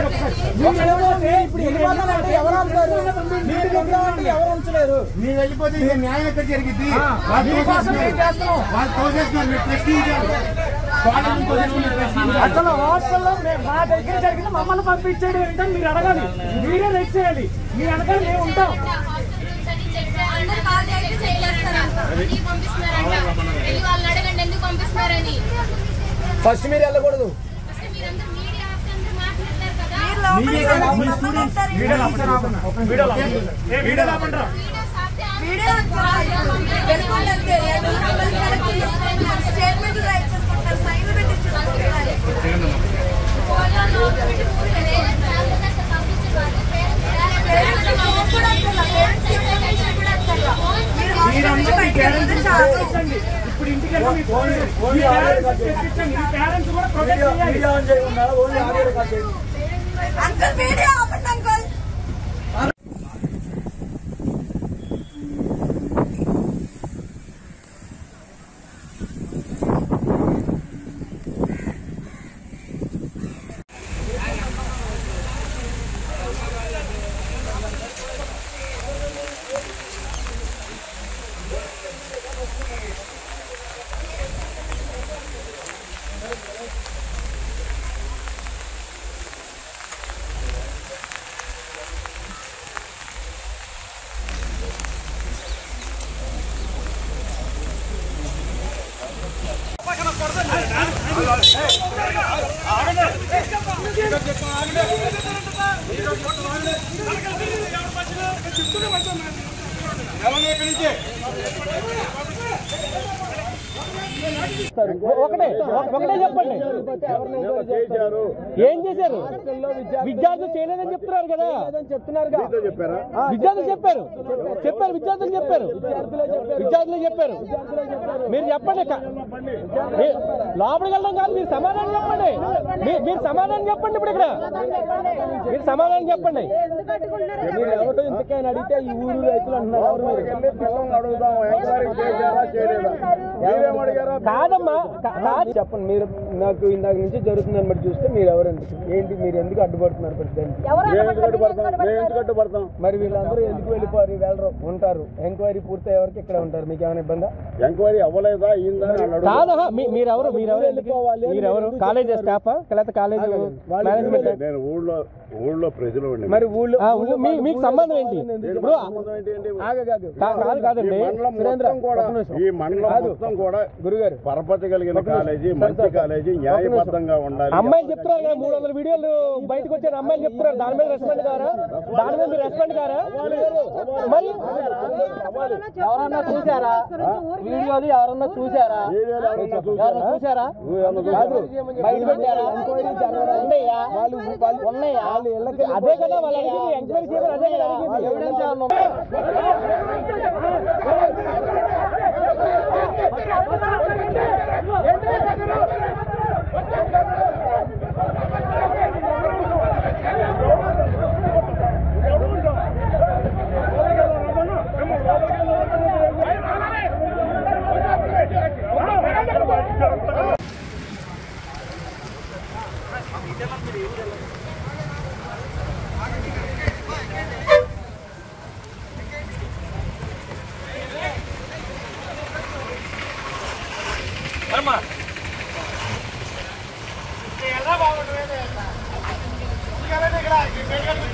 ఇప్పుడు వెళ్ళిపోతానంటే ఎవరు ఆపుతారు మీరు వెళ్దామంటే ఎవరు ఉంచలేరు మీరు వెళ్ళిపోతే ఇది న్యాయం ఎక్కడ జరిగింది ఆ, వాళ్ళు మీకోసం తోసేస్తున్నారు. ఏం చేస్తున్నాం? వాళ్ళు తోసేస్తున్నారు మీరు ప్రశ్నించారు వాళ్ళని తోసేస్తున్నారు, ప్రశ్నించారు. అసలు హాస్టల్లో మే- మా దగ్గర జరిగింది మమ్మల్ని పంపించాడు ఏంటని మీరు అడగాలి మీరే రెడ్ చేయాలి మీ వెనకాల మేము ఉంటాం అందరు కాల్ చేస్తే చేస్తారంట ఎందుకు పంపిస్తున్నారంట వెళ్ళి వాళ్ళని అడగండి ఎందుకు పంపిస్తున్నారని ఫస్ట్ మీరు వెళ్ళకూడదు అసలు మీరందరూ మీడియా అందరూ మాట్లాడతారు కదా మీ స్టూడెంట్స్ వీడియోలు ఆపండి. వీడియోలు ఆపండి. వీడియోస్ ఆపితే ఆ వీడియో పెట్టుకోలేదు స్టేట్మెంట్ రైట్ చేసుకుంటారు సైన్ పెట్టించుకుంటారు ఫోన్లో పెట్టి కూర్చోలే. లేకపోతే అసలు పంపించేవాళ్ళు. పేరెంట్స్ కూడా అసలు పేరెంట్స్ ఇన్ఫర్మేషన్ కూడా అసలు మీరు హాస్టల్ పెట్టారు చాలు పంపించండి. ఇప్పుడు ఇంటికి వెళ్ళి మీ మీ పేరెంట్స్ తెప్పించండి. మీ పేరెంట్స్ కూడా ప్రొటెక్ట్ చేయాలి అంకుల్ వీడియో ఆపండి అంకుల్ ఒకటే ఒకటే చెప్పండి ఏం చేశారు విద్యార్థులు చేయలేదని చెప్తున్నారు కదా చెప్తున్నారు విద్యార్థులు చెప్పారు చెప్పారు విద్యార్థులు చెప్పారు విద్యార్థులే చెప్పారు మీరు చెప్పండి క- మీ- లోపలికి వెళ్ళడం కాదు మీరు సమాధానం చెప్పండి మీ- మీరు సమాధానం చెప్పండి ఇప్పుడు ఇక్కడ మీరు సమాధానం చెప్పండి మీరు ఎవరు ఇంతకైనా అడిగితే ఈ ఊరు రైతులు అంటున్నారు ఎవరు మీరు? కాదమ్మా కా- కాదు చెప్పండి మీరు నాకు ఇందాక నుంచి జరుగుతుందని బట్టి చూస్తే మీరు ఎవరండి ఏంటి మీరు ఎందుకు అడ్డుపడుతున్నారు ప్రతిదానికి మరి వీళ్ళందరూ ఎందుకు వెళ్ళిపోరు వెళ్ళరు ఉంటారు ఎంక్వైరీ పూర్తయ్యే వరకు ఇక్కడ ఉంటారు మీకు ఏమైనా ఇబ్బందా ఎంక్వైరీ అవ్వలేదా అయిందా అని అడుగు కాదా మీరెవరు మీరెవరు మీరెవరు కాలేజ్ స్టాఫ్ లేకపోతే కాలేజ్ మేనేజ్మెంట్ నేను ఊళ్ళో ఊళ్ళో ప్రజలు ఉండి మరి ఊళ్ళో మీ- మీకు సంబంధం ఏంటి ఇప్పుడు సంబంధం ఏంటి ఏంటి? కా- కాదు కాదండి ఈ మండలం సురేంద్ర మొత్తం కూడా ఒక్క నిమిషం. ఈ మండలం మొత్తం కూడా గురుగారు పరపతి కలిగిన కాలేజీ మంచి కాలేజీ న్యాయబద్ధంగా ఉండాలి అమ్మాయిలు చెప్తున్నారు కదా మూడు వందల వీడియోలు బయటకు వచ్చారు అమ్మాయిలు చెప్తున్నారు దాని మీద రెస్పాండ్ కారా దాని మీద మీరు రెస్పాండ్ కారా మరి ఎవరన్నా చూసారా వీడియోలు ఎవరన్నా చూసారా వీడియోలు ఎవరన్నా ఎవరన్నా చూసారా కాదు బయట పెట్టారా ఉన్నాయా ఉన్నాయా అదే కదా వాళ్ళు అడిగింది ఎంక్వైరీ చేయమని అదే కదా అడిగింది ఎవిడెన్స్ ఇక్కడ